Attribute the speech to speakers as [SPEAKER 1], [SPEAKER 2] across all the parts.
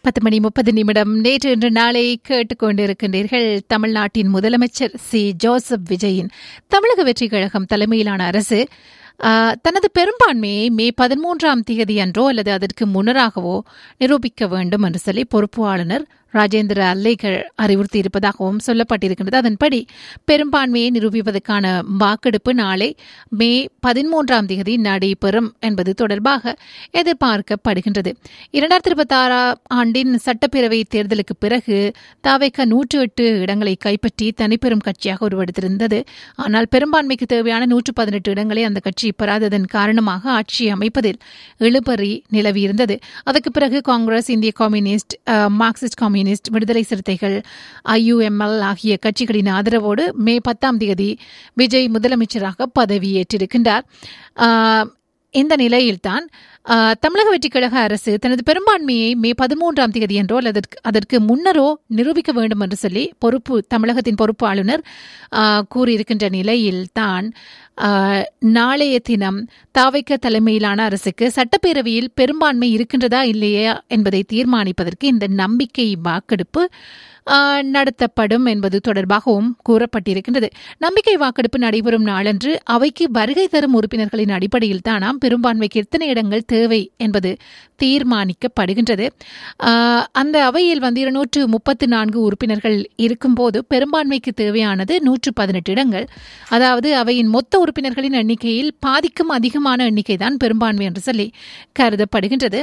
[SPEAKER 1] பத்து மணி முப்பது நிமிடம் நேற்று இன்று நாளை கேட்டுக்கொண்டிருக்கின்றீர்கள் தமிழ்நாட்டின் முதலமைச்சர் சி ஜோசப் விஜயின் தமிழக வெற்றிக் கழகம் தலைமையிலான அரசு ஆஹ், தனது பெரும்பான்மையை மே பதிமூன்றாம் தேதி அன்றோ அல்லது அதற்கு முன்னராகவோ நிரூபிக்க வேண்டும் என்று சொல்லி பொறுப்பு ஆளுநர் ராஜேந்திர அல்லைகள் அறிவுறுத்தியிருப்பதாகவும் சொல்லப்பட்டிருக்கின்றது அதன்படி பெரும்பான்மையை நிரூபிப்பதற்கான வாக்கெடுப்பு நாளை மே பதிமூன்றாம் தேதி நடைபெறும் என்பது தொடர்பாக எதிர்பார்க்கப்படுகின்றது இரண்டாயிரத்தி இருபத்தி ஆறாம் ஆண்டின் சட்டப்பேரவை தேர்தலுக்கு பிறகு தாவேக்க நூற்று எட்டு இடங்களை கைப்பற்றி தனிப்பெரும் கட்சியாக உருவெடுத்திருந்தது ஆனால் பெரும்பான்மைக்கு தேவையான நூற்று பதினெட்டு இடங்களை அந்த கட்சி பெறாததன் காரணமாக ஆட்சி அமைப்பதில் இழுபறி நிலவியிருந்தது அதற்கு பிறகு காங்கிரஸ் இந்திய கம்யூனிஸ்ட் அஹ், மார்க்சிஸ்ட் கம்யூனிஸ்ட் விடுதலை சிறுத்தைகள் ஐயுஎம்எல் ஆகிய கட்சிகளின் ஆதரவோடு மே பத்தாம் தேதி விஜய் முதலமைச்சராக பதவியேற்றிருக்கின்றார் ஆஹ், இந்த நிலையில்தான் ஆஹ், தமிழக வெற்றிக் கழக அரசு தனது பெரும்பான்மையை மே பதிமூன்றாம் தேதியன்றோ அல்லது அதற்கு- அதற்கு முன்னரோ நிரூபிக்க வேண்டும் என்று சொல்லி பொறுப்பு தமிழகத்தின் பொறுப்பு ஆளுநர் ஆஹ், கூறியிருக்கின்ற நிலையில்தான் ஆஹ், நாளைய தினம் தாவைக்க தலைமையிலான அரசுக்கு சட்டப்பேரவையில் பெரும்பான்மை இருக்கின்றதா இல்லையா என்பதை தீர்மானிப்பதற்கு இந்த நம்பிக்கை வாக்கெடுப்பு ஆஹ், நடத்தப்படும் என்பது தொடர்பாகவும் கூறப்பட்டிருக்கின்றது நம்பிக்கை வாக்கெடுப்பு நடைபெறும் நாளன்று அவைக்கு வருகை தரும் உறுப்பினர்களின் அடிப்படையில் தானாம் பெரும்பான்மைக்கு எத்தனை இடங்கள் தேவை என்பது தீர்மானிக்கப்படுகின்றது ஆஹ், அந்த அவையில் வந்து இருநூற்று முப்பத்து நான்கு உறுப்பினர்கள் இருக்கும்போது பெரும்பான்மைக்கு தேவையானது நூற்று பதினெட்டு இடங்கள் அதாவது அவையின் மொத்த உறுப்பினர்களின் எண்ணிக்கையில் பாதிக்கும் அதிகமான எண்ணிக்கை தான் பெரும்பான்மை என்று சொல்லி கருதப்படுகின்றது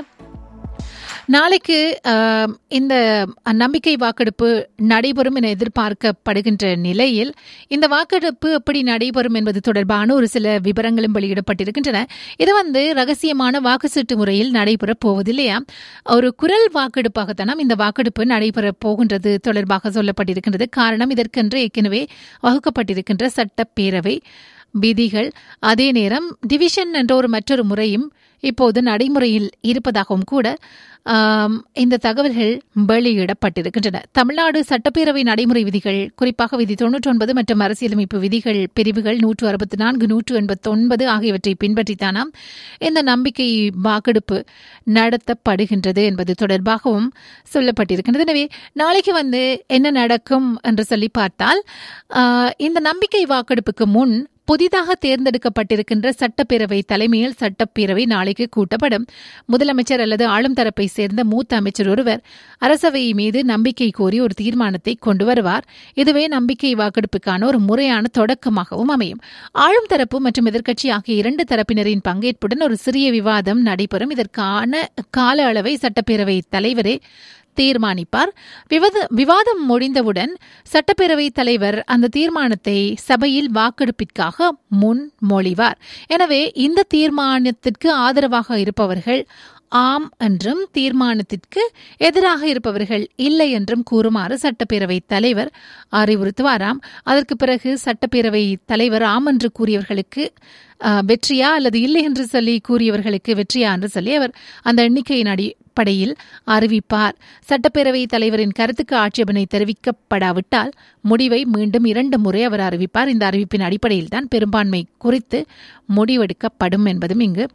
[SPEAKER 1] நாளைக்கு ஆம், இந்த நம்பிக்கை வாக்கெடுப்பு நடைபெறும் என எதிர்பார்க்கப்படுகின்ற நிலையில் இந்த வாக்கெடுப்பு எப்படி நடைபெறும் என்பது தொடர்பான ஒரு சில விவரங்களும் வெளியிடப்பட்டிருக்கின்றன இது வந்து ரகசியமான வாக்குச்சீட்டு முறையில் நடைபெறப் போவதில்லையா ஒரு குரல் வாக்கெடுப்பாகத்தானாம் இந்த வாக்கெடுப்பு நடைபெறப் போகின்றது தொடர்பாக சொல்லப்பட்டிருக்கின்றது காரணம் இதற்கென்று ஏற்கனவே வகுக்கப்பட்டிருக்கின்ற சட்டப்பேரவை விதிகள் அதே நேரம் டிவிஷன் என்ற ஒரு மற்றொரு முறையும் இப்போது நடைமுறையில் இருப்பதாகவும் கூட ஆம், இந்த தகவல்கள் வெளியிடப்பட்டிருக்கின்றன தமிழ்நாடு சட்டப்பேரவை நடைமுறை விதிகள் குறிப்பாக விதி தொன்னூற்றி ஒன்பது மற்றும் அரசியலமைப்பு விதிகள் பிரிவுகள் நூற்று அறுபத்தி நான்கு நூற்று எண்பத்தி ஒன்பது ஆகியவற்றை பின்பற்றித்தானாம் இந்த நம்பிக்கை வாக்கெடுப்பு நடத்தப்படுகின்றது என்பது தொடர்பாகவும் சொல்லப்பட்டிருக்கின்றது எனவே நாளைக்கு வந்து என்ன நடக்கும் என்று சொல்லி பார்த்தால் ஆஹ், இந்த நம்பிக்கை வாக்கெடுப்புக்கு முன் புதிதாக தேர்ந்தெடுக்கப்பட்டிருக்கின்ற சட்டப்பேரவை தலைமையில் சட்டப்பேரவை நாளைக்கு கூட்டப்படும் முதலமைச்சர் அல்லது ஆளும் தரப்பை சேர்ந்த மூத்த அமைச்சர் ஒருவர் அரசவை மீது நம்பிக்கை கோரி ஒரு தீர்மானத்தை கொண்டு வருவார் இதுவே நம்பிக்கை வாக்கெடுப்புக்கான ஒரு முறையான தொடக்கமாகவும் அமையும் ஆளும் தரப்பு மற்றும் எதிர்க்கட்சி ஆகிய இரண்டு தரப்பினரின் பங்கேற்புடன் ஒரு சிறிய விவாதம் நடைபெறும் இதற்கான கால அளவை சட்டப்பேரவை தலைவரே தீர்மானிப்பார் விவாத விவாதம் முடிந்தவுடன் சட்டப்பேரவைத் தலைவர் அந்த தீர்மானத்தை சபையில் வாக்கெடுப்பிற்காக முன்மொழிவார் எனவே இந்த தீர்மானத்திற்கு ஆதரவாக இருப்பவர்கள் ஆம் என்றும் தீர்மானத்திற்கு எதிராக இருப்பவர்கள் இல்லை என்றும் கூறுமாறு சட்டப்பேரவைத் தலைவர் அறிவுறுத்துவாராம் அதற்கு பிறகு சட்டப்பேரவை தலைவர் ஆம் என்று கூறியவர்களுக்கு அஹ், வெற்றியா அல்லது இல்லை என்று சொல்லி கூறியவர்களுக்கு வெற்றியா என்று சொல்லி அவர் அந்த எண்ணிக்கையின் அடிப்படையில் அறிவிப்பார் சட்டப்பேரவை தலைவரின் கருத்துக்கு ஆட்சேபனை தெரிவிக்கப்படாவிட்டால் முடிவை மீண்டும் இரண்டு முறை அவர் அறிவிப்பார் இந்த அறிவிப்பின் அடிப்படையில் தான் பெரும்பான்மை குறித்து முடிவெடுக்கப்படும் என்பதும் இங்கு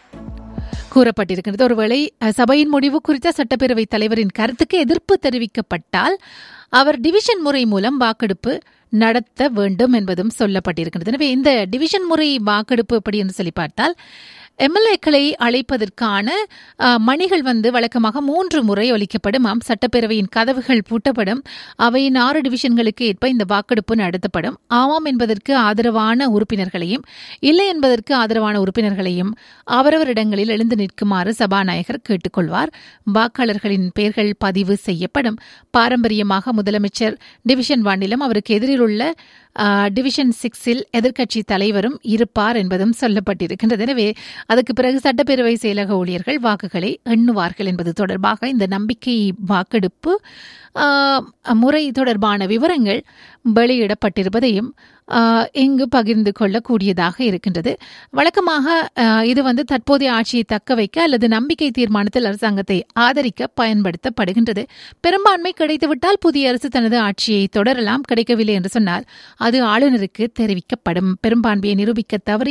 [SPEAKER 1] கூறப்பட்டிருக்கிறது ஒருவேளை அஹ், சபையின் முடிவு குறித்த சட்டப்பேரவைத் தலைவரின் கருத்துக்கு எதிர்ப்பு தெரிவிக்கப்பட்டால் அவர் டிவிஷன் முறை மூலம் வாக்கெடுப்பு நடத்த வேண்டும் என்பதும் சொல்லப்பட்டிருக்கிறது எனவே இந்த டிவிஷன் முறை வாக்கெடுப்பு எப்படி என்று சொல்லி பார்த்தால் எம்எல்ஏக்களை அழைப்பதற்கான அஹ், மணிகள் வந்து வழக்கமாக மூன்று முறை ஒலிக்கப்படும் ஆம் சட்டப்பேரவையின் கதவுகள் பூட்டப்படும் அவையின் ஆறு டிவிஷன்களுக்கு ஏற்ப இந்த வாக்கெடுப்பு நடத்தப்படும் ஆமாம் என்பதற்கு ஆதரவான உறுப்பினர்களையும் இல்லை என்பதற்கு ஆதரவான உறுப்பினர்களையும் அவரவர் இடங்களில் எழுந்து நிற்குமாறு சபாநாயகர் கேட்டுக்கொள்வார் வாக்காளர்களின் பெயர்கள் பதிவு செய்யப்படும் பாரம்பரியமாக முதலமைச்சர் டிவிஷன் ஒன்னிலும் அவருக்கு எதிரில் உள்ள ஆ, டிவிஷன் சிக்ஸில் எதிர்க்கட்சி தலைவரும் இருப்பார் என்பதும் சொல்லப்பட்டிருக்கின்றது எனவே அதுக்கு பிறகு சட்டப்பேரவை செயலக ஊழியர்கள் வாக்குகளை எண்ணுவார்கள் என்பது தொடர்பாக இந்த நம்பிக்கை வாக்கெடுப்பு ஆ, முறை தொடர்பான விவரங்கள் வெளியிடப்பட்டிருப்பதையும் ஆ, இங்கு பகிர்ந்து கொள்ளக்கூடியதாக இருக்கின்றது வழக்கமாக ஆ, இது வந்து தற்போதைய ஆட்சியை தக்க வைக்க அல்லது நம்பிக்கை தீர்மானத்தில் அரசாங்கத்தை ஆதரிக்க பயன்படுத்தப்படுகின்றது பெரும்பான்மை கிடைத்துவிட்டால் புதிய அரசு தனது ஆட்சியை தொடரலாம் கிடைக்கவில்லை என்று சொன்னால் அது ஆளுநருக்கு தெரிவிக்கப்படும் பெரும்பான்மையை நிரூபிக்க தவறி